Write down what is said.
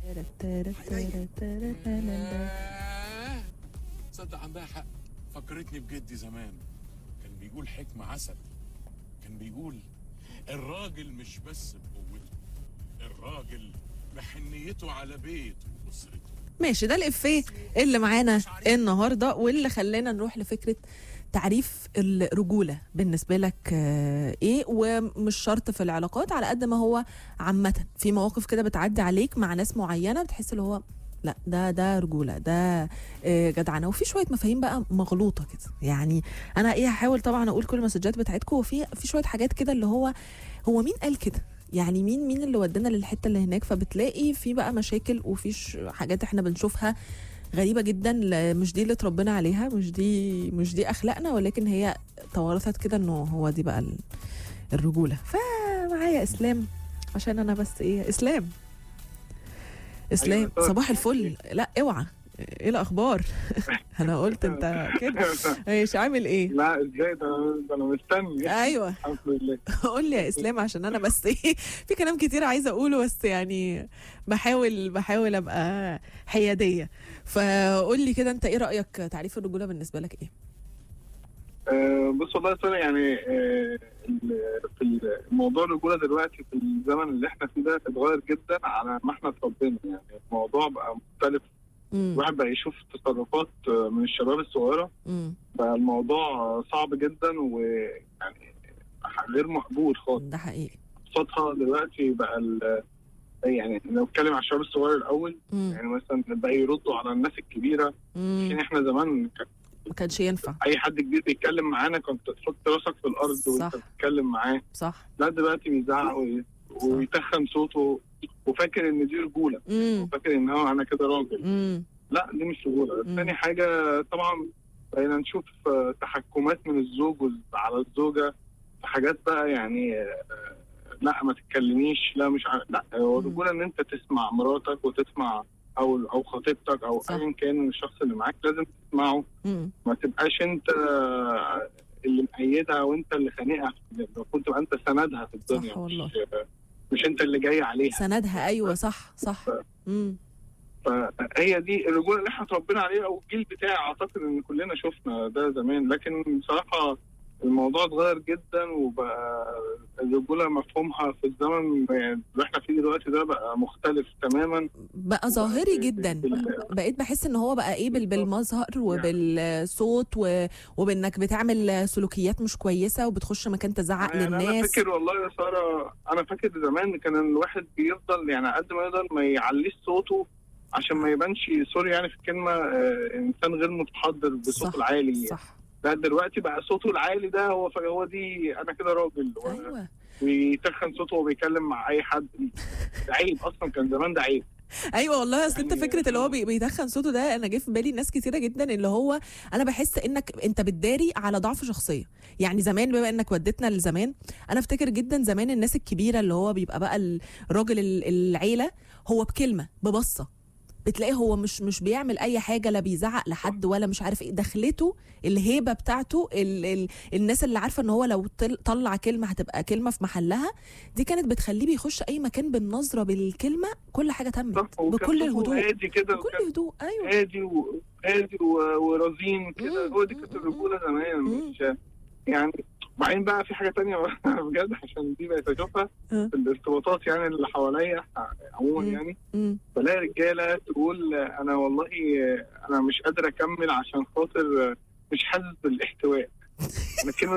آه، تصدق عندها حق فكرتني بجدي زمان كان بيقول حكمة عسل كان بيقول الراجل مش بس بقوته الراجل بحنيته على بيته وأسرته ماشي ده الإفيه اللي معانا النهارده واللي خلانا نروح لفكرة تعريف الرجولة بالنسبة لك آه، ايه ومش شرط في العلاقات على قد ما هو عامة في مواقف كده بتعدي عليك مع ناس معينة بتحس اللي هو لا ده ده رجولة ده آه، جدعنة وفي شوية مفاهيم بقى مغلوطة كده يعني انا ايه هحاول طبعا اقول كل المسجات بتاعتكم وفي في شوية حاجات كده اللي هو هو مين قال كده يعني مين مين اللي ودانا للحته اللي هناك فبتلاقي في بقى مشاكل وفي ش- حاجات احنا بنشوفها غريبه جدا لا- مش دي اللي اتربينا عليها مش دي مش دي اخلاقنا ولكن هي توارثت كده انه هو دي بقى ال- الرجوله فمعايا اسلام عشان انا بس ايه اسلام اسلام أيوة، طبعا. صباح الفل لا اوعى ايه الاخبار انا قلت انت كده ايش عامل ايه لا ازاي ده ده انا مستني ايوه الحمد لله قول لي يا اسلام عشان انا بس ايه في كلام كتير عايزه اقوله بس يعني بحاول بحاول ابقى حياديه فقول لي كده انت ايه رايك تعريف الرجوله بالنسبه لك ايه آه بص والله يا سوري يعني آه ال- في الموضوع الرجوله دلوقتي في الزمن اللي احنا فيه ده اتغير جدا على ما احنا اتربينا يعني الموضوع بقى مختلف امم الواحد بقى يشوف تصرفات آه، من الشباب الصغيره امم بقى الموضوع صعب جدا ويعني غير مقبول خالص ده حقيقي ابسطها دلوقتي بقى ال- يعني لو اتكلم على الشباب الصغير الاول امم يعني مثلا بقى يردوا على الناس الكبيره امم عشان احنا زمان كان ما كانش ينفع اي حد كبير بيتكلم معانا كنت تحط راسك في الارض وانت صح. بتتكلم معاه صح لا دلوقتي بيزعق وي- ويتخن صوته وفاكر ان دي رجوله امم وفاكر ان هو انا كده راجل امم لا دي مش رجوله مم. تاني حاجه طبعا بقينا نشوف آه، تحكمات من الزوج وز- على الزوجه في حاجات بقى يعني آه، لا ما تتكلميش لا مش عارف لا هو مم. الرجوله ان انت تسمع مراتك وتسمع او او خطيبتك او صح. ايا كان الشخص اللي معاك لازم تسمعه امم ما تبقاش انت اللي مأيدها وانت اللي خانقها المفروض تبقى انت سندها في الدنيا صح والله. مش, مش انت اللي جاي عليها سندها ايوه صح صح امم فهي دي الرجوله اللي احنا اتربينا عليها والجيل بتاعي اعتقد ان كلنا شفنا ده زمان لكن بصراحه الموضوع اتغير جدا وبقى الرجوله مفهومها في الزمن اللي احنا فيه دلوقتي ده بقى مختلف تماما بقى ظاهري جدا بال- بقيت بحس ان هو بقى ايه بال- بالمظهر وبالصوت و- وبانك بتعمل سلوكيات مش كويسه وبتخش مكان تزعق يعني انا للناس فاكر والله يا ساره انا فاكر زمان كان الواحد بيفضل يعني قد ما يقدر ما يعليش صوته عشان ما يبانش سوري يعني في الكلمه آه، انسان غير متحضر بصوته صح، العالي صح لا دلوقتي بقى صوته العالي ده هو هو دي انا كده راجل و- ايوه ويتخن صوته وهو بيتكلم مع اي حد ده عيب اصلا كان زمان ده عيب ايوه والله اصل انت يعني- فكره اللي هو بي- بيدخن صوته ده انا جه في بالي ناس كتيره جدا اللي هو انا بحس انك انت بتداري على ضعف شخصيه يعني زمان بما انك وديتنا لزمان انا افتكر جدا زمان الناس الكبيره اللي هو بيبقى بقى الراجل ال- العيله هو بكلمه ببصه بتلاقيه هو مش مش بيعمل اي حاجه لا بيزعق لحد ولا مش عارف ايه دخلته الهيبه بتاعته ال ال الناس اللي عارفه ان هو لو طل- طلع كلمه هتبقى كلمه في محلها دي كانت بتخليه بيخش اي مكان بالنظره بالكلمه كل حاجه تمت صح وكان بكل صوته الهدوء هادي كده بكل وكان هدوء ايوه هادي و- هادي و- ورزين كده مم. هو دي كانت الرجوله زمان مم. مش يعني بعدين بقى في حاجه تانية بجد عشان دي بقيت اشوفها آه. في الارتباطات يعني اللي حواليا عموما مم. يعني مم. بلاقي رجاله تقول انا والله انا مش قادر اكمل عشان خاطر مش حاسس بالاحتواء انا الكلمه